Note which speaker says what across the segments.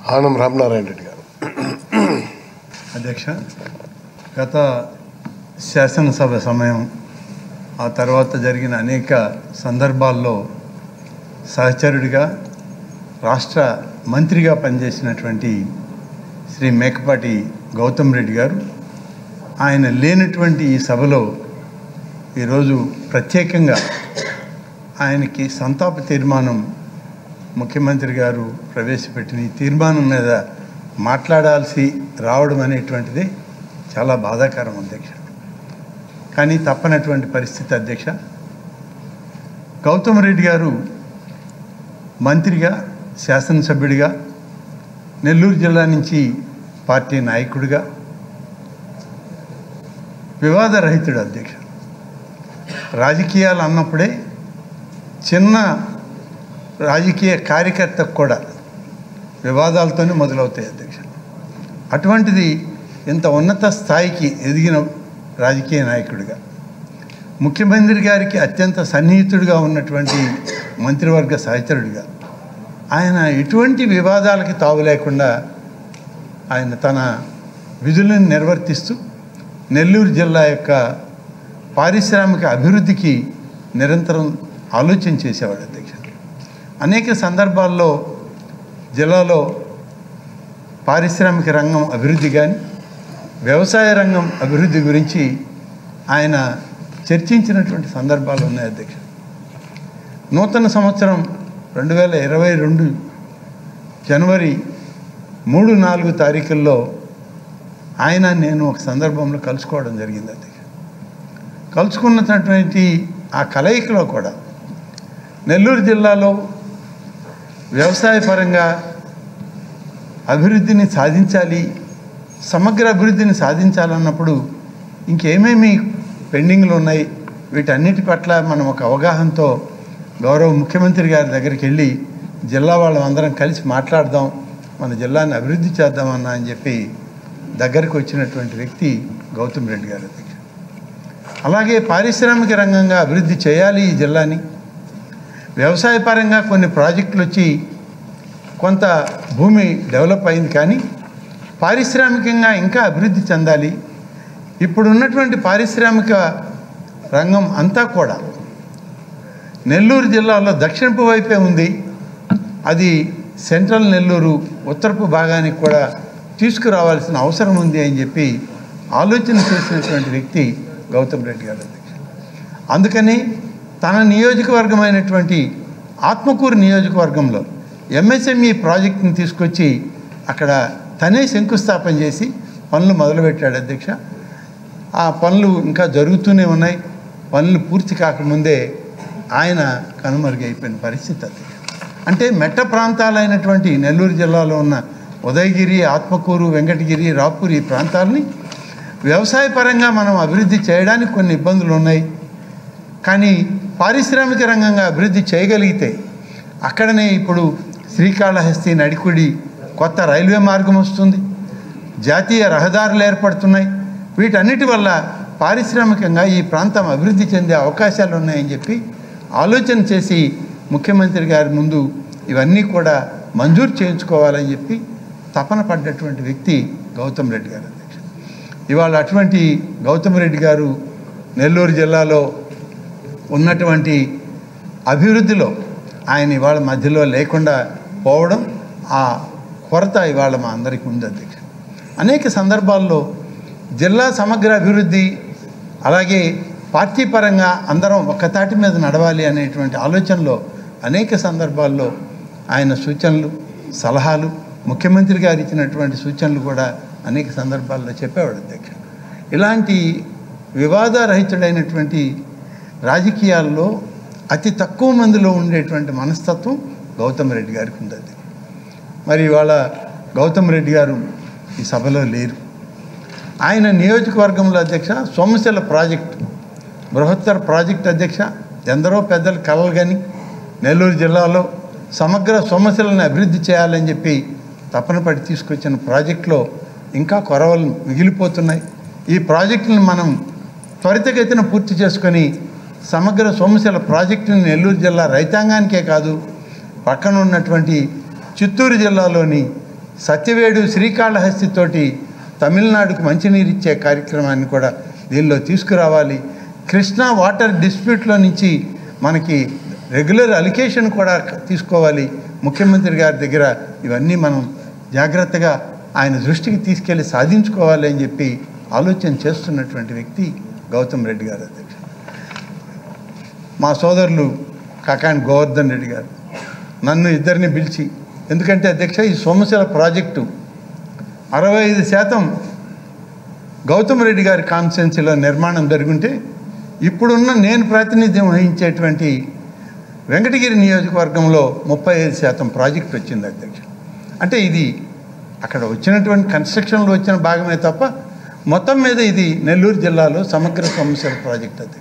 Speaker 1: ఆనం రామనారాయణ రెడ్డి గారు
Speaker 2: అధ్యక్ష గత శాసనసభ సమయం ఆ తర్వాత జరిగిన అనేక సందర్భాల్లో సహచరుడిగా రాష్ట్ర మంత్రిగా పనిచేసినటువంటి శ్రీ మేకపాటి గౌతమ్ రెడ్డి గారు ఆయన లేనటువంటి ఈ సభలో ఈరోజు ప్రత్యేకంగా ఆయనకి సంతాప తీర్మానం ముఖ్యమంత్రి గారు ప్రవేశపెట్టిన ఈ తీర్మానం మీద మాట్లాడాల్సి రావడం అనేటువంటిది చాలా బాధాకరం అధ్యక్ష కానీ తప్పనటువంటి పరిస్థితి అధ్యక్ష గౌతమ్ రెడ్డి గారు మంత్రిగా శాసనసభ్యుడిగా నెల్లూరు జిల్లా నుంచి పార్టీ నాయకుడిగా వివాదరహితుడు అధ్యక్ష రాజకీయాలు అన్నప్పుడే చిన్న రాజకీయ కార్యకర్తకు కూడా వివాదాలతోనే మొదలవుతాయి అధ్యక్ష అటువంటిది ఇంత ఉన్నత స్థాయికి ఎదిగిన రాజకీయ నాయకుడిగా ముఖ్యమంత్రి గారికి అత్యంత సన్నిహితుడిగా ఉన్నటువంటి మంత్రివర్గ సహచరుడిగా ఆయన ఎటువంటి వివాదాలకి తావు లేకుండా ఆయన తన విధులను నిర్వర్తిస్తూ నెల్లూరు జిల్లా యొక్క పారిశ్రామిక అభివృద్ధికి నిరంతరం ఆలోచన చేసేవాడు అధ్యక్ష అనేక సందర్భాల్లో జిల్లాలో పారిశ్రామిక రంగం అభివృద్ధి కానీ వ్యవసాయ రంగం అభివృద్ధి గురించి ఆయన చర్చించినటువంటి సందర్భాలు ఉన్నాయి అధ్యక్ష నూతన సంవత్సరం రెండు వేల ఇరవై రెండు జనవరి మూడు నాలుగు తారీఖుల్లో ఆయన నేను ఒక సందర్భంలో కలుసుకోవడం జరిగింది అధ్యక్ష కలుసుకున్నటువంటి ఆ కలయికలో కూడా నెల్లూరు జిల్లాలో వ్యవసాయ పరంగా అభివృద్ధిని సాధించాలి సమగ్ర అభివృద్ధిని సాధించాలన్నప్పుడు ఇంకేమేమి పెండింగ్లు ఉన్నాయి వీటన్నిటి పట్ల మనం ఒక అవగాహనతో గౌరవ ముఖ్యమంత్రి గారి దగ్గరికి వెళ్ళి జిల్లా వాళ్ళందరం కలిసి మాట్లాడదాం మన జిల్లాని అభివృద్ధి చేద్దామన్నా అని చెప్పి దగ్గరికి వచ్చినటువంటి వ్యక్తి గౌతమ్ రెడ్డి గారు అధ్యక్ష అలాగే పారిశ్రామిక రంగంగా అభివృద్ధి చేయాలి ఈ జిల్లాని వ్యవసాయ పరంగా కొన్ని ప్రాజెక్టులు వచ్చి కొంత భూమి డెవలప్ అయింది కానీ పారిశ్రామికంగా ఇంకా అభివృద్ధి చెందాలి ఇప్పుడు ఉన్నటువంటి పారిశ్రామిక రంగం అంతా కూడా నెల్లూరు జిల్లాలో దక్షిణపు వైపే ఉంది అది సెంట్రల్ నెల్లూరు ఉత్తరపు భాగానికి కూడా తీసుకురావాల్సిన అవసరం ఉంది అని చెప్పి ఆలోచన చేసినటువంటి వ్యక్తి గౌతమ్ రెడ్డి గారు అధ్యక్ష అందుకని తన నియోజకవర్గమైనటువంటి ఆత్మకూరు నియోజకవర్గంలో ఎంఎస్ఎంఈ ప్రాజెక్ట్ని తీసుకొచ్చి అక్కడ తనే శంకుస్థాపన చేసి పనులు మొదలుపెట్టాడు అధ్యక్ష ఆ పనులు ఇంకా జరుగుతూనే ఉన్నాయి పనులు పూర్తి కాకముందే ఆయన కనుమరుగైపోయిన పరిస్థితి అధ్యక్ష అంటే మెట్ట ప్రాంతాలైనటువంటి నెల్లూరు జిల్లాలో ఉన్న ఉదయగిరి ఆత్మకూరు వెంకటగిరి రాపూర్ ఈ ప్రాంతాలని వ్యవసాయ పరంగా మనం అభివృద్ధి చేయడానికి కొన్ని ఇబ్బందులు ఉన్నాయి కానీ పారిశ్రామిక రంగంగా అభివృద్ధి చేయగలిగితే అక్కడనే ఇప్పుడు శ్రీకాళహస్తి నడికుడి కొత్త రైల్వే మార్గం వస్తుంది జాతీయ రహదారులు ఏర్పడుతున్నాయి వీటన్నిటి వల్ల పారిశ్రామికంగా ఈ ప్రాంతం అభివృద్ధి చెందే అవకాశాలు ఉన్నాయని చెప్పి ఆలోచన చేసి ముఖ్యమంత్రి గారి ముందు ఇవన్నీ కూడా మంజూరు చేయించుకోవాలని చెప్పి తపన పడ్డటువంటి వ్యక్తి గౌతమ్ రెడ్డి గారు అధ్యక్ష ఇవాళ అటువంటి గౌతమ్ రెడ్డి గారు నెల్లూరు జిల్లాలో ఉన్నటువంటి అభివృద్ధిలో ఆయన ఇవాళ మధ్యలో లేకుండా పోవడం ఆ కొరత ఇవాళ మా అందరికీ ఉంది అధ్యక్ష అనేక సందర్భాల్లో జిల్లా సమగ్ర అభివృద్ధి అలాగే పార్టీ పరంగా అందరం ఒక్కతాటి మీద నడవాలి అనేటువంటి ఆలోచనలో అనేక సందర్భాల్లో ఆయన సూచనలు సలహాలు ముఖ్యమంత్రి గారు ఇచ్చినటువంటి సూచనలు కూడా అనేక సందర్భాల్లో చెప్పేవాడు అధ్యక్ష ఇలాంటి వివాదరహితుడైనటువంటి రాజకీయాల్లో అతి తక్కువ మందిలో ఉండేటువంటి మనస్తత్వం గౌతమ్ రెడ్డి గారికి ఉంది అది మరి ఇవాళ గౌతమ్ రెడ్డి గారు ఈ సభలో లేరు ఆయన నియోజకవర్గంలో అధ్యక్ష సోమశిల ప్రాజెక్ట్ బృహత్తర ప్రాజెక్ట్ అధ్యక్ష ఎందరో పెద్దలు కలలు కానీ నెల్లూరు జిల్లాలో సమగ్ర సోమశిలను అభివృద్ధి చేయాలని చెప్పి తపన పడి తీసుకొచ్చిన ప్రాజెక్టులో ఇంకా కొరవలు మిగిలిపోతున్నాయి ఈ ప్రాజెక్టులను మనం త్వరితగతిన పూర్తి చేసుకొని సమగ్ర సోమశిల ప్రాజెక్టుని నెల్లూరు జిల్లా రైతాంగానికే కాదు పక్కన ఉన్నటువంటి చిత్తూరు జిల్లాలోని సత్యవేడు శ్రీకాళహస్తితోటి తమిళనాడుకు మంచినీరు ఇచ్చే కార్యక్రమాన్ని కూడా దీనిలో తీసుకురావాలి కృష్ణా వాటర్ డిస్ప్యూట్లో నుంచి మనకి రెగ్యులర్ అలికేషన్ కూడా తీసుకోవాలి ముఖ్యమంత్రి గారి దగ్గర ఇవన్నీ మనం జాగ్రత్తగా ఆయన దృష్టికి తీసుకెళ్ళి సాధించుకోవాలి అని చెప్పి ఆలోచన చేస్తున్నటువంటి వ్యక్తి గౌతమ్ రెడ్డి గారు అధ్యక్ష మా సోదరులు కాకాని గోవర్ధన్ రెడ్డి గారు నన్ను ఇద్దరిని పిలిచి ఎందుకంటే అధ్యక్ష ఈ సోమశిల ప్రాజెక్టు అరవై ఐదు శాతం గౌతమ్ రెడ్డి గారి కాన్స్టిట్యున్సీలో నిర్మాణం జరుగుంటే ఇప్పుడున్న నేను ప్రాతినిధ్యం వహించేటువంటి వెంకటగిరి నియోజకవర్గంలో ముప్పై ఐదు శాతం ప్రాజెక్ట్ వచ్చింది అధ్యక్ష అంటే ఇది అక్కడ వచ్చినటువంటి కన్స్ట్రక్షన్లో వచ్చిన భాగమే తప్ప మొత్తం మీద ఇది నెల్లూరు జిల్లాలో సమగ్ర సమస్యల ప్రాజెక్ట్ అధ్యక్ష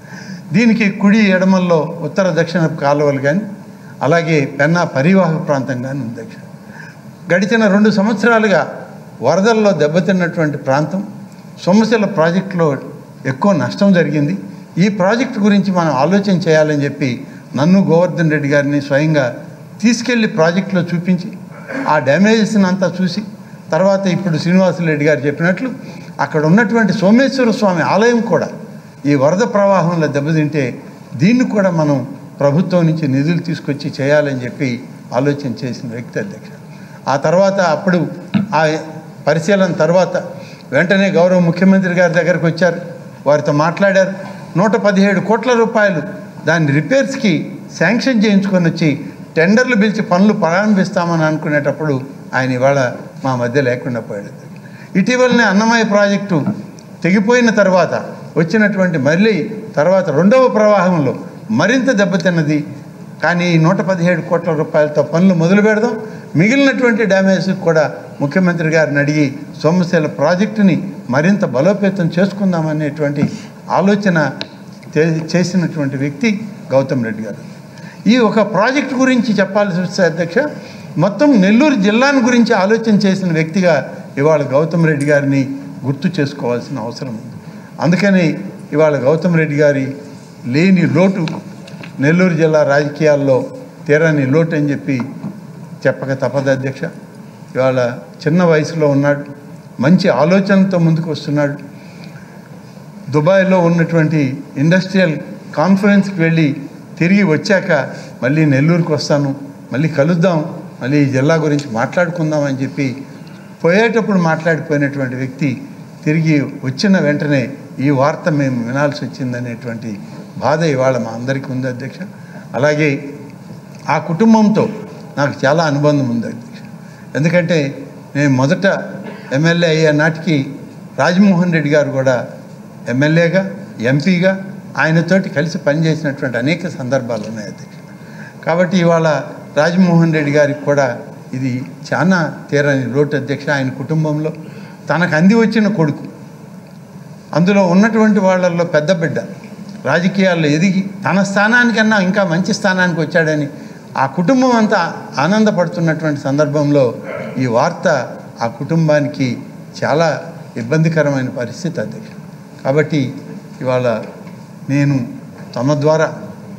Speaker 2: దీనికి కుడి ఎడమల్లో ఉత్తర దక్షిణ కాలువలు కానీ అలాగే పెన్నా పరివాహక ప్రాంతం కానీ ఉంది అధ్యక్ష గడిచిన రెండు సంవత్సరాలుగా వరదల్లో దెబ్బతిన్నటువంటి ప్రాంతం సొమ్మశిల ప్రాజెక్టులో ఎక్కువ నష్టం జరిగింది ఈ ప్రాజెక్టు గురించి మనం ఆలోచన చేయాలని చెప్పి నన్ను గోవర్ధన్ రెడ్డి గారిని స్వయంగా తీసుకెళ్ళి ప్రాజెక్టులో చూపించి ఆ డ్యామేజెస్ని అంతా చూసి తర్వాత ఇప్పుడు శ్రీనివాసరెడ్డి గారు చెప్పినట్లు అక్కడ ఉన్నటువంటి సోమేశ్వర స్వామి ఆలయం కూడా ఈ వరద ప్రవాహంలో దెబ్బతింటే దీన్ని కూడా మనం ప్రభుత్వం నుంచి నిధులు తీసుకొచ్చి చేయాలని చెప్పి ఆలోచన చేసిన వ్యక్తి అధ్యక్ష ఆ తర్వాత అప్పుడు ఆ పరిశీలన తర్వాత వెంటనే గౌరవ ముఖ్యమంత్రి గారి దగ్గరకు వచ్చారు వారితో మాట్లాడారు నూట పదిహేడు కోట్ల రూపాయలు దాని రిపేర్స్కి శాంక్షన్ చేయించుకొని వచ్చి టెండర్లు పిలిచి పనులు ప్రారంభిస్తామని అనుకునేటప్పుడు ఆయన ఇవాళ మా మధ్య లేకుండా పోయాడు ఇటీవలనే అన్నమయ్య ప్రాజెక్టు తెగిపోయిన తర్వాత వచ్చినటువంటి మళ్ళీ తర్వాత రెండవ ప్రవాహంలో మరింత దెబ్బతిన్నది కానీ ఈ నూట పదిహేడు కోట్ల రూపాయలతో పనులు మొదలు పెడదాం మిగిలినటువంటి డ్యామేజ్ కూడా ముఖ్యమంత్రి గారిని అడిగి సోమశిల ప్రాజెక్టుని మరింత బలోపేతం చేసుకుందామనేటువంటి ఆలోచన చే- చేసినటువంటి వ్యక్తి గౌతమ్ రెడ్డి గారు ఈ ఒక ప్రాజెక్ట్ గురించి చెప్పాల్సి వస్తే అధ్యక్ష మొత్తం నెల్లూరు జిల్లాను గురించి ఆలోచన చేసిన వ్యక్తిగా ఇవాళ గౌతమ్ రెడ్డి గారిని గుర్తు చేసుకోవాల్సిన అవసరం ఉంది అందుకని ఇవాళ గౌతమ్ రెడ్డి గారి లేని లోటు నెల్లూరు జిల్లా రాజకీయాల్లో తీరని లోటు అని చెప్పి చెప్పక తప్పదు అధ్యక్ష ఇవాళ చిన్న వయసులో ఉన్నాడు మంచి ఆలోచనతో ముందుకు వస్తున్నాడు దుబాయ్లో ఉన్నటువంటి ఇండస్ట్రియల్ కాన్ఫరెన్స్కి వెళ్ళి తిరిగి వచ్చాక మళ్ళీ నెల్లూరుకు వస్తాను మళ్ళీ కలుద్దాం మళ్ళీ ఈ జిల్లా గురించి మాట్లాడుకుందాం అని చెప్పి పోయేటప్పుడు మాట్లాడిపోయినటువంటి వ్యక్తి తిరిగి వచ్చిన వెంటనే ఈ వార్త మేము వినాల్సి వచ్చిందనేటువంటి బాధ ఇవాళ మా అందరికీ ఉంది అధ్యక్ష అలాగే ఆ కుటుంబంతో నాకు చాలా అనుబంధం ఉంది అధ్యక్ష ఎందుకంటే నేను మొదట ఎమ్మెల్యే అయ్యే నాటికి రాజమోహన్ రెడ్డి గారు కూడా ఎమ్మెల్యేగా ఎంపీగా ఆయనతోటి కలిసి పనిచేసినటువంటి అనేక సందర్భాలు ఉన్నాయి అధ్యక్ష కాబట్టి ఇవాళ రాజమోహన్ రెడ్డి గారికి కూడా ఇది చాలా తీరని లోటు అధ్యక్ష ఆయన కుటుంబంలో తనకు అంది వచ్చిన కొడుకు అందులో ఉన్నటువంటి వాళ్ళల్లో పెద్ద బిడ్డ రాజకీయాల్లో ఎదిగి తన స్థానానికన్నా ఇంకా మంచి స్థానానికి వచ్చాడని ఆ కుటుంబం అంతా ఆనందపడుతున్నటువంటి సందర్భంలో ఈ వార్త ఆ కుటుంబానికి చాలా ఇబ్బందికరమైన పరిస్థితి అధ్యక్ష కాబట్టి ఇవాళ నేను తమ ద్వారా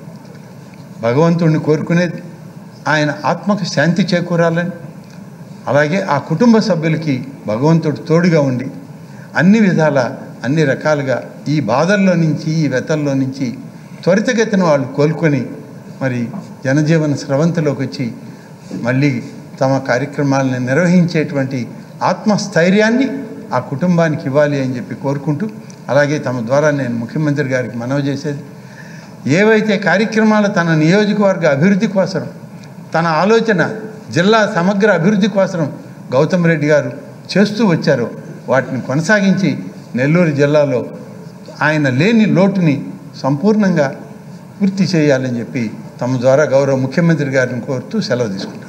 Speaker 2: భగవంతుడిని కోరుకునేది ఆయన ఆత్మకు శాంతి చేకూరాలని అలాగే ఆ కుటుంబ సభ్యులకి భగవంతుడు తోడుగా ఉండి అన్ని విధాల అన్ని రకాలుగా ఈ బాధల్లో నుంచి ఈ వ్యతల్లో నుంచి త్వరితగతిన వాళ్ళు కోలుకొని మరి జనజీవన స్రవంతిలోకి వచ్చి మళ్ళీ తమ కార్యక్రమాలను నిర్వహించేటువంటి ఆత్మస్థైర్యాన్ని ఆ కుటుంబానికి ఇవ్వాలి అని చెప్పి కోరుకుంటూ అలాగే తమ ద్వారా నేను ముఖ్యమంత్రి గారికి మనవి చేసేది ఏవైతే కార్యక్రమాలు తన నియోజకవర్గ అభివృద్ధి కోసం తన ఆలోచన జిల్లా సమగ్ర అభివృద్ధి కోసం గౌతమ్ రెడ్డి గారు చేస్తూ వచ్చారో వాటిని కొనసాగించి నెల్లూరు జిల్లాలో ఆయన లేని లోటుని సంపూర్ణంగా పూర్తి చేయాలని చెప్పి తమ ద్వారా గౌరవ ముఖ్యమంత్రి గారిని కోరుతూ సెలవు తీసుకుంటారు